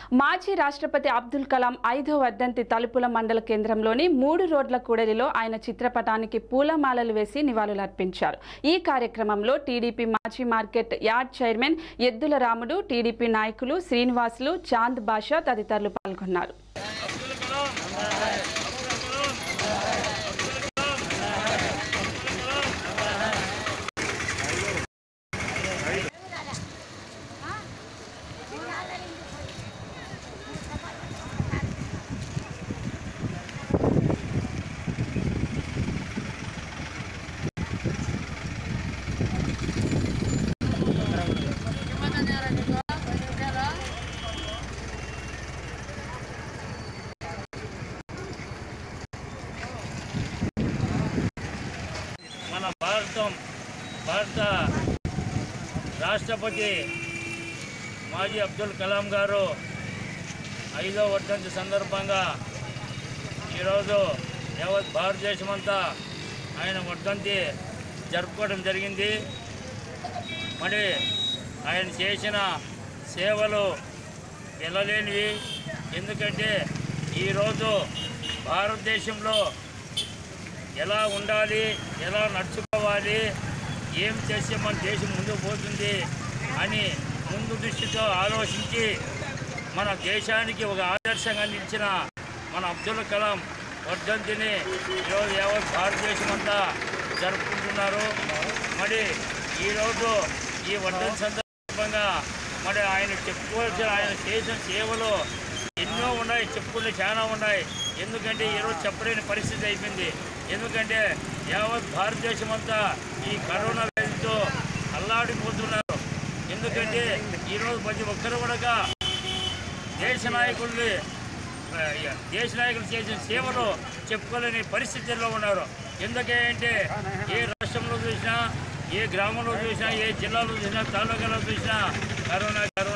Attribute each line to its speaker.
Speaker 1: మాజీ రాష్ట్రపతి అబ్దుల్ కలాం ఐదో వర్ధంతి తలుపుల మండల కేంద్రంలోని మూడు రోడ్ల కూడలిలో ఆయన చిత్రపటానికి పూలమాలలు వేసి నివాళులర్పించారు ఈ కార్యక్రమంలో టీడీపీ మాజీ మార్కెట్ యార్డ్ చైర్మన్ ఎద్దుల రాముడు టీడీపీ నాయకులు శ్రీనివాసులు చాంద్ బాషా తదితరులు పాల్గొన్నారు
Speaker 2: మన భారతం భారత రాష్ట్రపతి మాజీ అబ్దుల్ కలాం గారు ఐదో వర్ధంతి సందర్భంగా ఈరోజు యావత్ భారతదేశమంతా ఆయన వర్ధంతి జరుపుకోవడం జరిగింది మరి ఆయన చేసిన సేవలు వెళ్ళలేనివి ఎందుకంటే ఈరోజు భారతదేశంలో ఎలా ఉండాలి ఎలా నడుచుకోవాలి ఏం చేస్తే మన దేశం ముందుకు పోతుంది అని ముందు దృష్టితో ఆలోచించి మన దేశానికి ఒక ఆదర్శంగా నిలిచిన మన అబ్దుల్ కలాం వర్ధంతిని ఈరోజు యావత్ భారతదేశం అంతా జరుపుకుంటున్నారు మరి ఈరోజు ఈ వర్ధంతి సందర్భంగా మరి ఆయన చెప్పుకోవాల్సిన ఆయన చేసిన సేవలు ఎన్నో ఉన్నాయి చెప్పుకుంటే చాలా ఉన్నాయి ఎందుకంటే ఈరోజు చెప్పలేని పరిస్థితి అయిపోయింది ఎందుకంటే యావత్ భారతదేశం అంతా ఈ కరోనా వ్యాధితో అల్లాడిపోతున్నారు ఎందుకంటే ఈరోజు ప్రతి ఒక్కరు కూడా దేశ నాయకుల్ని ఆ, దేశ నాయకులు చేసిన సేవలు చెప్పుకోలేని పరిస్థితుల్లో ఉన్నారు ఎందుకంటే ఏ రాష్ట్రంలో చూసినా ఏ గ్రామంలో చూసినా ఏ జిల్లాలో చూసినా తాలూకాలో చూసినా కరోనా కరోనా